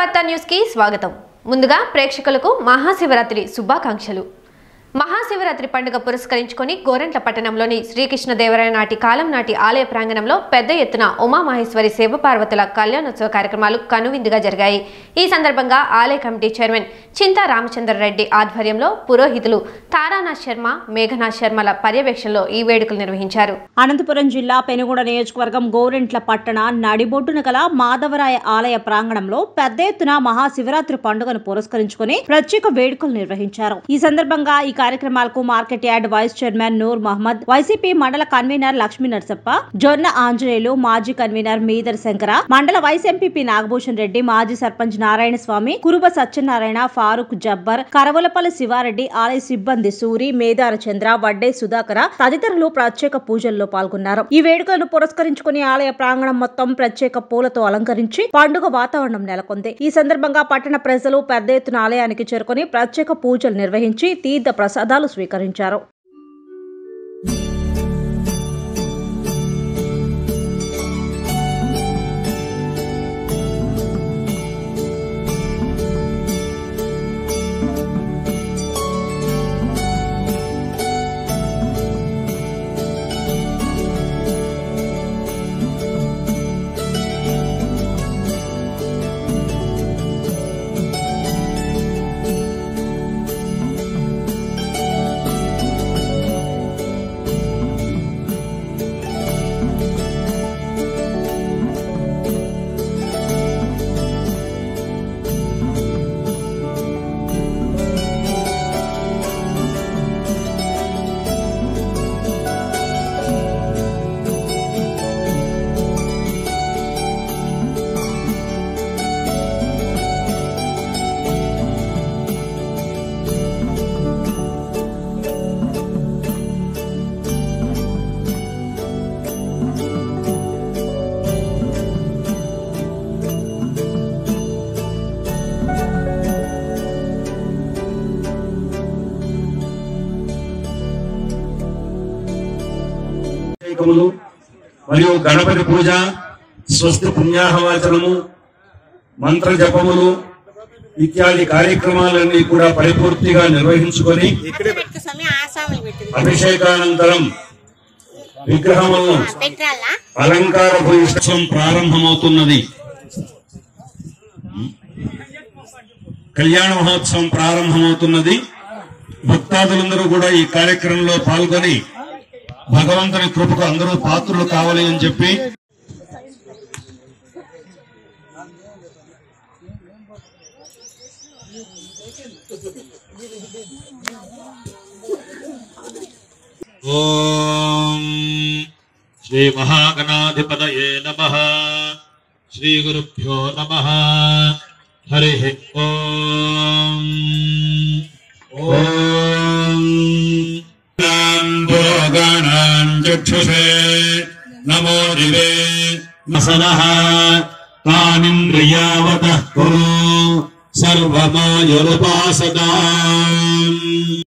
వార్తా న్యూస్ కి స్వాగతం ముందుగా ప్రేక్షకులకు మహాశివరాత్రి శుభాకాంక్షలు మహాశివరాత్రి పండుగ పురస్కరించుకొని గోరెంట్ల పట్టణంలోని శ్రీకృష్ణదేవరాయ నాటి కాలం నాటి ఆలయ ప్రాంగణంలో పెద్ద ఎత్తున ఉమామహేశ్వరి శివపార్వతుల కళ్యాణోత్సవ కార్యక్రమాలు కనువిందుగా జరిగాయి ఈ సందర్భంగా ఆలయ కమిటీ చైర్మన్ చింతా రామచంద్రరెడ్డి ఆధ్వర్యంలో పురోహితులు తారానాథ్ శర్మ మేఘనాథ్ శర్మల పర్యవేక్షణలో ఈ వేడుకలు నిర్వహించారు అనంతపురం జిల్లా పెనుగొండ నియోజకవర్గం గోరెంట్ల పట్టణ నడిబొడ్డున గల మాధవరాయ ఆలయ ప్రాంగణంలో పెద్ద ఎత్తున మహాశివరాత్రి పండుగను పురస్కరించుకుని ప్రత్యేక వేడుకలు నిర్వహించారు ఈ సందర్భంగా ఈ కార్యక్రమాలకు market yard vice chairman Noor Mohammed YCP మండల కన్వీనర్ లక్ష్మీ నరసప్ప జొన్న ఆంజనేయులు మాజీ కన్వీనర్ మీదర్ శంకర మండల వైస్ ఎంపీపీ నాగభూషణ్ రెడ్డి మాజీ సర్పంచ్ నారాయణ స్వామి కురుబ సత్యనారాయణ ఫారూక్ జబ్బర్ కరవలపల్లి శివారెడ్డి ఆలయ సిబ్బంది సూరి మేదార చంద్ర వడ్డే సుధాకర తదితరులు ప్రత్యేక పూజల్లో పాల్గొన్నారు ఈ వేడుకలను పురస్కరించుకుని ఆలయ ప్రాంగణం మొత్తం ప్రత్యేక పూలతో అలంకరించి పండుగ వాతావరణం నెలకొంది ఈ సందర్భంగా పట్టణ ప్రజలు పెద్ద ఎత్తున ఆలయానికి చేరుకొని ప్రత్యేక పూజలు నిర్వహించి తీర్థ ప్రసాదాలు స్వీకరించారు అభిషేకములు మరియు గణపతి పూజ స్వస్తి పుణ్యాహవాచనము మంత్ర జపములు ఇత్యాది కార్యక్రమాలన్నీ కూడా పరిపూర్తిగా నిర్వహించుకొని పెట్టు స్వామి ఆసాములు పెట్టు అభిషేకానంతరం విగ్రహములను పెట్టాలా అలంకార భూయిష్టం ప్రారంభమవుతున్నది కళ్యాణ మహోత్సవం ప్రారంభమవుతున్నది భక్తాదులందరూ కూడా ఈ కార్యక్రమంలో పాల్గొని భగవంతుని కృపకు అందరూ పాత్రులు కావాలి అని చెప్పి ఓం శ్రీ మహాగణాధిపతయే నమ శ్రీ గురుభ్యో నమ హరి ఓం ఓం పురోగణాం చక్షుషే నమో దివే మసనః తానింద్రియావతః కురు సర్వమాయురుపాసదాం